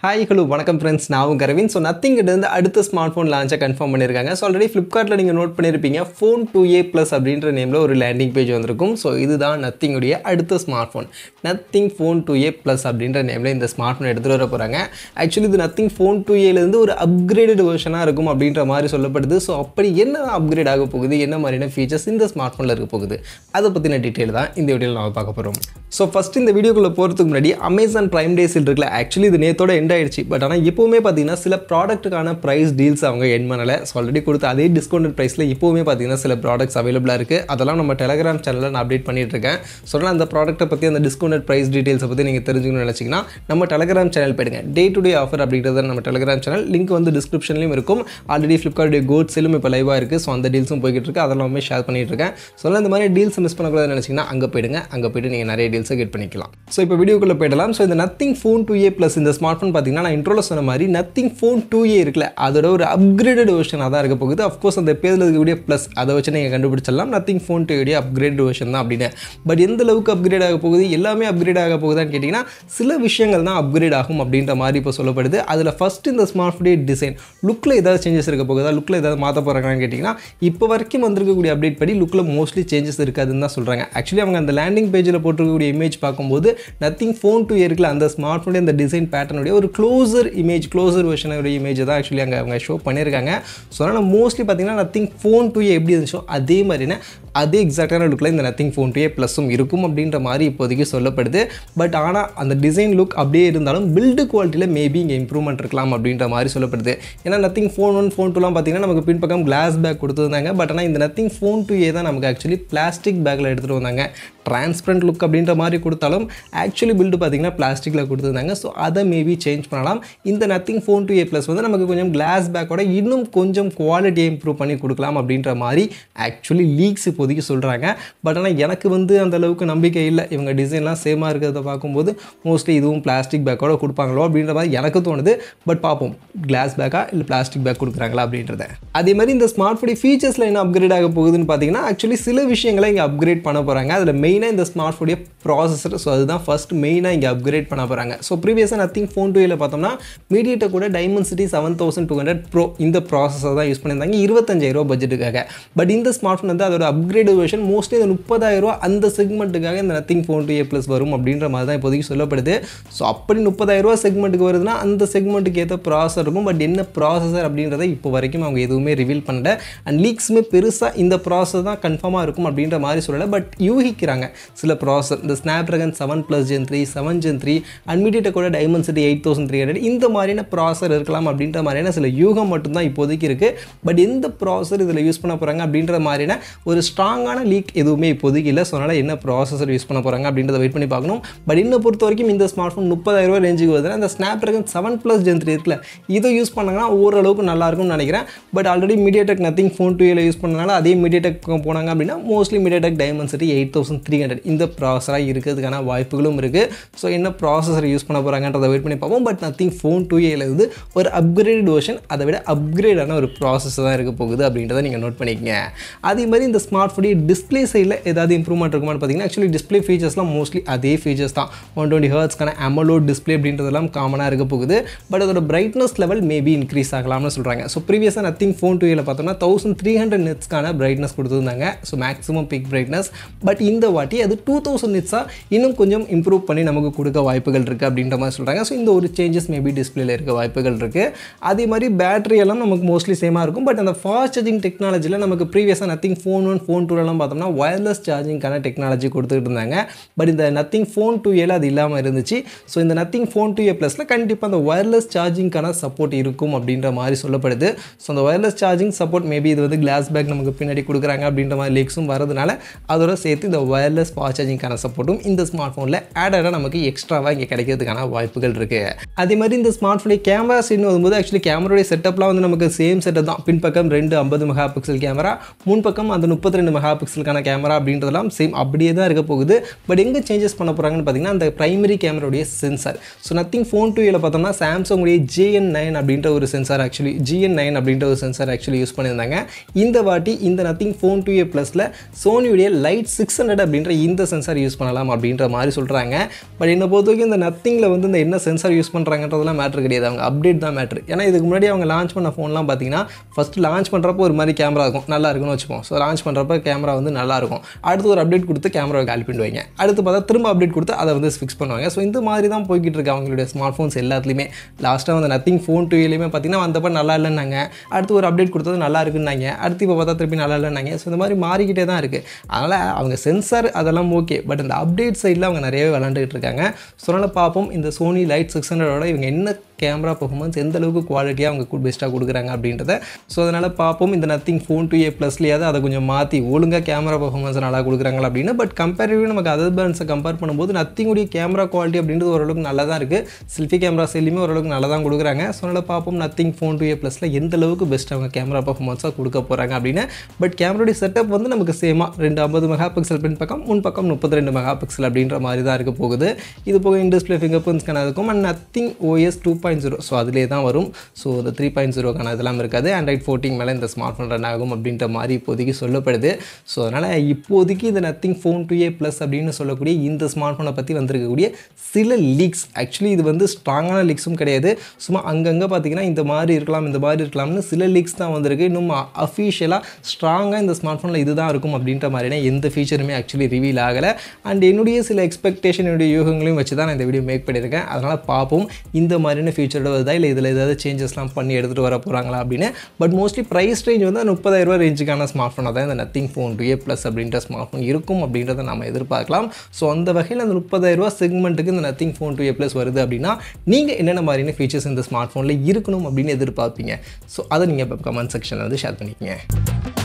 hi hello வணக்கம் friends நான் உங்க அரவிந்த் ஸோ நத்திங் இருந்து அடுத்த ஸ்மார்ட் ஃபோன் லான்ச்சை கன்ஃபார்ம் பண்ணியிருக்காங்க ஸோ ஆல்ரெடி ஃப்ளிப்கார்ட்டில் நீங்கள் நோட் பண்ணியிருப்பீங்க ஃபோன் டூ ஏ ப்ளஸ் அப்படின்ற நேமில் ஒரு லேண்டிங் பேஜ் வந்திருக்கும் ஸோ இதுதான் நத்திங்குடைய அடுத்த smartphone Nothing phone two A plus அப்படின்ற நேமில் இந்த ஸ்மார்ட் ஃபோன் எடுத்துகிட்டு வர போகிறாங்க ஆக்சுவலி இது நத்திங் ஃபோன் டூ ஏலேருந்து ஒரு அப்கிரேடட் வெர்ஷனாக இருக்கும் அப்படின்ற மாதிரி சொல்லப்படுது ஸோ அப்படி என்ன அப்கிரேட் ஆக போகுது என்ன மாதிரியான ஃபீச்சர்ஸ் இந்த ஸ்மார்ட் ஃபோனில் இருக்க போகுது அதை பற்றின டீட்டெயில் தான் இந்த வீடியோவில் நம்ம பார்க்க போகிறோம் ஸோ ஃபஸ்ட் இந்த வீடியோக்குள்ளே போகிறதுக்கு முன்னாடி அமேசான் ப்ரைம் டேஸில் இருக்குல்ல ஆக்சுவலி இது நேத்தோட எண்ட் ஆயிடுச்சு பட் ஆனால் எப்போவுமே பார்த்தீங்கன்னா சில ப்ராடக்ட்டுக்கான ப்ரைஸ் டீல்ஸ் அவங்க என் பண்ணலை ஸோ ஆல்ரெடி கொடுத்த அதே டிஸ்கவுண்டட் ப்ரைஸில் இப்போவுமே பார்த்தீங்கன்னா சில ப்ராடக்ட்ஸ் அவைலபிளாக இருக்குது அதெல்லாம் நம்ம டெலகிராம் சேனலில் நான் அப்டேட் பண்ணிட்டு இருக்கேன் ஸோ அதனால் அந்த ப்ராடக்ட்டை பற்றி அந்த டிஸ்கவுண்டட் ப்ரைஸ் டீட்டெயில்ஸை பற்றி நீங்கள் தெரிஞ்சுக்கணும்னு நினச்சிங்கன்னா நம்ம டெலகிராம் சேனல் போயிடுங்க டே டு டே ஆஃபர் அப்படின்றது நம்ம டெலகிராம் சேனல் லிங்க் வந்து டிஸ்கிரிப்ஷன்லையும் இருக்கும் ஆல்ரெடி ஃப்ளிப்கார்ட் கோட் சேலும் இப்போ லைவாக இருக்குது ஸோ அந்த டீல்ஸும் போய்கிட்டு இருக்கு அதெல்லாமே ஷேர் பண்ணிட்டு இருக்கேன் ஸோ அதனால் இந்த மாதிரி டீல்ஸ் மிஸ் பண்ணக்கூடாதுன்னு நினச்சிங்கன்னா அங்கே போயிடுங்க அங்கே போயிட்டு நீங்கள் நிறைய டீல்ஸை கெட் பண்ணிக்கலாம் ஸோ இப்போ வீடியோக்குள்ளே போயிடலாம் ஸோ இந்த Nothing phone two A plus இந்த ஸ்மார்ட் ஃபோன் பார்த்தீங்கன்னா நான் இன்ட்ரோல சொன்ன மாதிரி நத்திங் ஃபோன் டூ ஏ இருக்குல்ல அதோட ஒரு அப்கிரேடட் வெர்ஷனாக தான் இருக்க போகுது அஃப்கோர்ஸ் அந்த பேரில் இருக்கக்கூடிய ப்ளஸ் அதை வச்சு நீங்கள் கண்டுபிடிச்சிடலாம் நத்திங் ஃபோன் டூ ஏடைய அப்கிரேட் வெர்ஷன் தான் அப்படின்னு பட் எந்த அளவுக்கு அப்கிரேட் ஆக போகுது எல்லாமே அப்கிரேட் ஆக போகுதான்னு கேட்டிங்கன்னா சில விஷயங்கள் தான் அப்கிரேட் ஆகும் அப்படின்ற மாதிரி இப்போ சொல்லப்படுது அதில் ஃபஸ்ட் இந்த ஸ்மார்ட் ஃபோனுடைய டிசைன் லுக்கில் ஏதாவது சேஞ்சஸ் இருக்க போகுதா லுக்கில் ஏதாவது மாற்ற போகிறாங்கன்னு கேட்டிங்கன்னா இப்போ வரைக்கும் வந்திருக்கக்கூடிய அப்டேட் படி லுக்கில் மோஸ்ட்லி சேஞ்சஸ் இருக்காதுன்னு தான் சொல்கிறாங்க ஆக்சுவலி அவங்க அந்த லேண்டிங் பேஜில் போட்டிருக்கக்கூடிய இமேஜ் பார்க்கும்போது நத்திங் ஃபோன் டூ இருக்குல்ல அந்த ஸ்மார்ட் ஃபோனுடைய அந்த டிசைன் பேட்டர்னுடைய ஒரு க்ளோசர் இமேஜ் க்ளோசர் வெர்ஷனுடைய இமேஜ் தான் ஆக்சுவலி அங்கே அவங்க ஷோ பண்ணியிருக்காங்க ஸோ அதனால் மோஸ்ட்லி பார்த்தீங்கன்னா நத்திங் ஃபோன் டூ எப்படி இருந்துச்சோ அதே மாதிரினா அதே எக்ஸாக்டான லுக்கில் இந்த நத்திங் ஃபோன் டூ ப்ளஸும் இருக்கும் அப்படின்ற மாதிரி இப்போதைக்கு சொல்லப்படுது பட் ஆனால் அந்த டிசைன் லுக் அப்படியே இருந்தாலும் பில்டு குவாலிட்டியில் மேபி இங்கே இம்ப்ரூவ்மெண்ட் இருக்கலாம் அப்படின்ற மாதிரி சொல்லப்படுது ஏன்னா நத்திங் ஃபோன் ஒன் ஃபோன் டூலாம் பார்த்தீங்கன்னா நமக்கு பின்பக்கம் கிளாஸ் பேக் கொடுத்துருந்தாங்க பட் ஆனால் இந்த நத்திங் ஃபோன் டூ ஏ தான் நமக்கு ஆக்சுவலி பிளாஸ்டிக் பேக்கில் எடுத்துகிட்டு வந்தாங்க டிரான்ஸ்பரண்ட் லுக் அப்படின்ற மாதிரி கொடுத்தாலும் ஆக்சுவலி பில்டு பார்த்தீங்கன்னா பிளாஸ்டிக்கில் கொடுத்துருந்தாங்க ஸோ அதை மேபி சேஞ்ச் பண்ணலாம் இந்த Nothing phone two A plus வந்து நமக்கு கொஞ்சம் கிளாஸ் பேக்கோட இன்னும் கொஞ்சம் குவாலிட்டியை இம்ப்ரூவ் பண்ணி கொடுக்கலாம் அப்படின்ற மாதிரி ஆக்சுவலி லீக்ஸ் இப்போதைக்கு சொல்கிறாங்க பட் ஆனால் எனக்கு வந்து அந்த அளவுக்கு நம்பிக்கை இல்லை இவங்க டிசைன்லாம் சேமாக இருக்கிறத பார்க்கும்போது மோஸ்ட்லி இதுவும் பிளாஸ்டிக் பேக்கோட கொடுப்பாங்களோ அப்படின்ற மாதிரி எனக்கு தோணுது பட் பார்ப்போம் கிளாஸ் பேக்கா இல்லை பிளாஸ்டிக் பேக் கொடுக்குறாங்களா அப்படின்றத அதே மாதிரி இந்த ஸ்மார்ட் ஃபோன் ஃபீச்சர்ஸில் என்ன அப்கிரேட் ஆக போகுதுன்னு பார்த்தீங்கன்னா ஆக்சுவலி சில விஷயங்களை இங்கே அப்கிரேட் பண்ண போகிறாங்க அதில் மெயினாக இந்த ஸ்மார்ட் ஃபோனுடைய ப்ராசஸர் ஸோ அதுதான் ஃபஸ்ட் மெயினாக இங்கே அப்கிரேட் பண்ண போகிறாங்க ஸோ ப்ரீவியஸாக நத்திங் ஃபோன் டூவில் பார்த்தோம்னா மீடியேட்டை கூட Dimensity seven thousand two hundred pro இந்த ப்ராசஸர் தான் யூஸ் பண்ணியிருந்தாங்க இருபத்தஞ்சாயிரம் பட்ஜெட்டுக்காக பட் இந்த ஸ்மார்ட் ஃபோன் வந்து அதோட அப்கிரேட் வெர்ஷன் மோஸ்ட்லி இந்த முப்பதாயிரம் அந்த செக்மெண்ட்டுக்காக இந்த Nothing phone two A plus வரும் அப்படின்ற மாதிரி தான் இப்போதைக்கு சொல்லப்படுது ஸோ அப்படி முப்பதாயிரரூவா செக்மெண்ட்டுக்கு வருதுன்னா அந்த செக்மெண்ட்டுக்கு ஏற்ற ப்ராசஸர் இருக்கும் பட் என்ன ப்ராசஸர் அப்படின்றத இப்போ வரைக்கும் அவங்க எதுவுமே ரிவீல் பண்ணல அண்ட் லீக்ஸுமே பெருசாக இந்த ப்ராசஸ் தான் கன்ஃபார்மாக இருக்கும் அப்படின்ற மாதிரி சொல்லலை பட் யூகிக்கிறாங்க சில ப்ராசஸர் இந்த Snapdragon seven plus gen three seven gen three அன்மீடியட்டை கூட Dimensity eight thousand three hundred இந்த மாதிரியான ப்ராசர் இருக்கலாம் அப்படின்ற மாதிரியான சில யூகம் மட்டும்தான் இப்போதைக்கு இருக்குது பட் எந்த ப்ராசர் இதில் யூஸ் பண்ண போகிறாங்க அப்படின்ற மாதிரியான ஒரு ஸ்ட்ராங்கான லீக் எதுவுமே இப்போதைக்கு இல்லை ஸோ அதனால் என்ன ப்ராசஸர் யூஸ் பண்ண போகிறாங்க அப்படின்றத வெயிட் பண்ணி பார்க்கணும் பட் இன்னும் பொறுத்த வரைக்கும் இந்த ஸ்மார்ட் ஃபோன் முப்பதாயிரம் ரூபாய் ரேஞ்சுக்கு வருதுன்னா அந்த Snapdragon seven plus gen three இருக்குல்ல இதை யூஸ் பண்ணாங்கன்னா ஓரளவுக்கு நல்லா இருக்கும்னு நினைக்கிறேன் but already MediaTek Nothing phone two use பண்ணனால அதே மீடியாடெக் போனாங்க அப்படின்னா mostly MediaTek Dimensity eight thousand three hundred இந்த ப்ராசராக இருக்கிறதுக்கான வாய்ப்புகளும் இருக்குது ஸோ என்ன ப்ராசஸர் யூஸ் பண்ண போகிறாங்கன்றதை வெயிட் பண்ணி பார்ப்போம் பட் நத்திங் ஃபோன் டூ ஏல இருந்து ஒரு அப்கிரேட் வெர்ஷன் அதை விட அப்கிரேடான ஒரு ப்ராசஸ் தான் இருக்க போகுது அப்படின்றத நீங்கள் நோட் பண்ணிக்கங்க அதே மாதிரி இந்த ஸ்மார்ட் ஃபோனுடைய டிஸ்பிளே சைடில் ஏதாவது இம்ப்ரூவ்மெண்ட் இருக்குமான்னு பார்த்தீங்கன்னா ஆக்சுவலி டிஸ்பிளே ஃபீச்சர்ஸ்லாம் மோஸ்ட்லி அதே ஃபீச்சர்ஸ் தான் ஒன் டுவெண்ட்டி ஹர்ட்ஸ்க்கான அமலோ டிஸ்பிளே அப்படின்றதெல்லாம் காமனாக இருக்க போகுது பட் அதோட பிரைட்னஸ் லெவல் மேபி இன்க்ரீஸ் ஆகலாம்னு சொல்கிறாங்க ஸோ ப்ரீவியஸாக நத்திங் ஃபோன் டூ ஏல பார்த்தோம்னா தௌசண்ட் த்ரீ ஹண்ட்ரட் நெட்ஸ்க்கான பிரைட்னஸ் கொடுத்துருந்தாங்க so maximum peak brightness but இந்த வாட்டி அது டூ தௌசண்ட் நிட்ஸாக இன்னும் கொஞ்சம் இம்ப்ரூவ் பண்ணி நமக்கு கொடுக்க வாய்ப்புகள் இருக்குது அப்படின்ற மாதிரி சொல்கிறாங்க ஸோ இந்த ஒரு சேஞ்சஸ் மேபி டிஸ்பிளேல இருக்க வாய்ப்புகள் இருக்குது அதே மாதிரி பேட்டரி எல்லாம் நமக்கு மோஸ்ட்லி சேமாக இருக்கும் பட் அந்த ஃபாஸ்ட் சார்ஜிங் டெக்னாலஜியில் நமக்கு ப்ரீவியஸாக நத்திங் ஃபோன் ஒன் ஃபோன் டூலெலாம் பார்த்தோம்னா ஒயர்லெஸ் சார்ஜிங்கான டெக்னாலஜி கொடுத்துட்டு இருந்தாங்க பட் இந்த நத்திங் ஃபோன் டூ ஏல அது இல்லாமல் இருந்துச்சு ஸோ இந்த நத்திங் ஃபோன் டூ ஏ ப்ளஸில் கண்டிப்பாக அந்த ஒயர்லெஸ் சார்ஜிங்கான சப்போர்ட் இருக்கும் அப்படின்ற மாதிரி சொல்லப்படுது ஸோ அந்த ஒயர்லெஸ் சார்ஜிங் சப்போர்ட் மேபி இது வந்து கிளாஸ் பேக் நமக்கு பின்னாடி கொடுக்குறாங்க அப்படின்ற மாதிரி லீக்ஸும் வரதுனால அதோட சேர்த்து இந்த ஒயர்லெஸ் ஃபாஸ்ட் சார்ஜிங்கான சப்போர்ட்டும் இந்த ஸ்மார்ட் ஃபோனில் ஆடடாக நமக்கு எக்ஸ்ட்ராவாக இங்கே கிடைக்கிறதுக்கான வாய்ப்புகள் இருக்குது அதே மாதிரி இந்த ஸ்மார்ட் ஃபோனுடைய கேமரா சீன் வரும்போது ஆக்சுவலி கேமராடைய செட்டப்லாம் வந்து நமக்கு சேம் செட்டப் தான் பின்பக்கம் ரெண்டு ஐம்பது மெகா பிக்சல் கேமரா முன்பக்கம் அந்த முப்பத்தி ரெண்டு ரெண்டு மெகா பிக்சலுக்கான கேமரா அப்படின்றதெல்லாம் சேம் அப்படியே தான் இருக்க போகுது பட் எங்கே சேஞ்சஸ் பண்ண போகிறாங்கன்னு பார்த்தீங்கன்னா அந்த பிரைமரி கேமராவுடைய sensor so Nothing phone two பார்த்தோம்னா சாம்சங்குடைய ஜேஎன் நைன் அப்படின்ற ஒரு சென்சார் ஆக்சுவலி ஜிஎன் நைன் அப்படின்ற ஒரு சென்சார் ஆக்சுவலி யூஸ் பண்ணியிருந்தாங்க இந்த வாட்டி இந்த நத்திங் ஃபோன் டூ ஏ ப்ளஸில் சோனியுடைய லைட் சிக்ஸ் ஹண்ட்ரட் அப்படின்ற இந்த சென்சார் யூஸ் பண்ணலாம் அப்படின்ற மாதிரி சொல்கிறாங்க பட் என்னை பொறுத்த வரைக்கும் இந்த நத்திங்கில் வந்து இந்த என்ன சென்சார் யூஸ் பண்ணுறாங்கன்றதெல்லாம் மேட்ரு கிடையாது அவங்க அப்டேட் தான் மேட்ரு ஏன்னா இதுக்கு முன்னாடி அவங்க லான்ச் பண்ண ஃபோன்லாம் பார்த்தீங்கன்னா ஃபஸ்ட்டு லான்ச் பண்ணுறப்போ ஒரு மாதிரி கேமரா இருக்கும் நல்லா இருக்கும்னு வச்சுப்போம் ஸோ லான்ச் பண்ணுறப்ப கேமரா வந்து நல்லா இருக்கும் அடுத்து ஒரு அப்டேட் கொடுத்து கேமராவை காலி பண்ணுவாங்க அடுத்து பார்த்தா திரும்ப அப்டேட் கொடுத்து அதை வந்து ஃபிக்ஸ் பண்ணுவாங்க ஸோ இந்த மாதிரி தான் போய்கிட்டு இருக்கு அவங்களுடைய ஸ்மார்ட் ஃபோன்ஸ் எல்லாத்துலேயுமே லாஸ்ட்டாக வந்து நத்திங் ஃபோன் டூலையுமே பார்த்தீங்கன்னா வந்தப்போ நல்லா இல்லைன்னாங்க அடுத்து ஒரு அப்டேட் கொடுத்தது நல்லா இருக்குன்னாங்க அடுத்து இப்போ பார்த்தா திருப்பி நல்லா இல்லைன்னாங்க ஸோ இந்த மாதிரி மாறிக்கிட்டே தான் இருக்குது அதனால் அவங்க சென்சார் அதெல்லாம் ஓகே பட் இந்த அப்டேட் சைடில் அவங்க நிறையவே விளாண்டுட்டு இருக்காங்க ஸோ அதனால் பார்ப்போம் இந்த சோனி லைட் சிக்ஸ் ஹண்ட்ரடோட இவங்க என்ன கேமரா பர்ஃபார்மன்ஸ் எந்த அளவுக்கு குவாலிட்டியாக அவங்க பெஸ்ட்டாக கொடுக்குறாங்க அப்படின்றத ஸோ அதனால் பார்ப்போம் இந்த நத்திங் ஃபோன் டூ ஏ ப்ளஸ்லேயாவது அதை கொஞ்சம் மாற்றி ஒழுங்காக கேமரா பர்ஃபார்மன்ஸ் நல்லா கொடுக்குறாங்களா அப்படின்னு பட் கம்பேரிட்டிவ் நமக்கு அதர் பேண்ட்ஸை கம்பேர் பண்ணும்போது நத்திங்குடைய கேமரா குவாலிட்டி அப்படின்றது ஓரளவுக்கு நல்லா தான் இருக்குது செல்ஃபி கேமரா செல்லுமே ஓரளவுக்கு நல்லா தான் கொடுக்குறாங்க ஸோ அதனால் பார்ப்போம் நத்திங் ஃபோன் டூ ஏ ப்ளஸில் எந்த அளவுக்கு பெஸ்ட் அவங்க கேமரா பர்ஃபார்மன்ஸாக கொடுக்க போகிறாங்க அப்படின்னு பட் கேமராடைய செட்டப் வந்து நமக்கு சேமாக ரெண்டு ஐம்பது மெகா பிக்சல் பின் பக்கம் முன் பக்கம் முப்பத்தி ரெண்டு மெகா பிக்சல் அப்படின்ற மாதிரி தான் இருக்க போகுது இது போக இன் டிஸ்பிளே ஃபிங்கர் பிரிண்ட்ஸ்க்கான இருக்கும் and Nothing OS two point zero so அதிலே தான் வரும் ஸோ இந்த த்ரீ பாயிண்ட் ஜீரோக்கான இதெல்லாம் இருக்காது ஆண்ட்ராய்ட் ஃபோர்ட்டின் மேலே இந்த ஸ்மார்ட் ஃபோன் ரன் ஆகும் அப்படின்ற மாதிரி இப்போதைக்கு சொல்லப்படுது ஸோ அதனால் இப்போதைக்கு இந்த Nothing phone two A plus அப்படின்னு சொல்லக்கூடிய இந்த ஸ்மார்ட் ஃபோனை பற்றி வந்திருக்கக்கூடிய சில லீக்ஸ் ஆக்சுவலி இது வந்து ஸ்ட்ராங்கான லீக்ஸும் கிடையாது சும்மா அங்கங்கே பார்த்தீங்கன்னா இந்த மாதிரி இருக்கலாம் இந்த மாதிரி இருக்கலாம்னு சில லீக்ஸ் தான் வந்திருக்கு இன்னும் அஃபீஷியலாக ஸ்ட்ராங்காக இந்த ஸ்மார்ட் ஃபோனில் இதுதான் இருக்கும் அப்படின்ற மாதிரினா எந்த ஃபீச்சருமே ஆக்சுவலி ரிவீல் ஆகலை அண்ட் என்னுடைய சில எக்ஸ்பெக்டேஷன் என்னுடைய யூகங்களையும் வச்சு தான் நான் இந்த வீடியோ மேக் பண்ணியிருக்கேன் அதனால் பார்ப்போம் இந்த மாதிரியான ஃபீச்சரோட வருதா இல்லை இதில் ஏதாவது சேஞ்சஸ்லாம் பண்ணி எடுத்துகிட்டு வர போகிறாங்களா அப்படின்னு பட் மோஸ்ட்லி ப்ரைஸ் ரேஞ்ச் வந்து முப்பதாயிரரூவா ரேஞ்சுக்கான ஸ்மார்ட் ஃபோனாக தான் இந்த Nothing phone two A plus அப்படின்ற ஸ்மார்ட் ஃபோன் இருக்கும் அப்படின்றத நம்ம எதிர்பார்க்கலாம் ஸோ அந்த வகையில் அந்த முப்பதாயிரரூவா செக்மெண்ட்டுக்கு இந்த Nothing phone two A plus வருது அப்படின்னா நீங்கள் என்னென்ன மாதிரியான ஃபீச்சர்ஸ் இந்த ஸ்மார்ட் ஃபோனில் இருக்கணும் அப்படின்னு எதிர்பார்ப்பீங்க ஸோ அதை நீங்கள் இப்போ கமெண்ட் செக்ஷனில் வந்து ஷேர் பண்ணிக்கங்க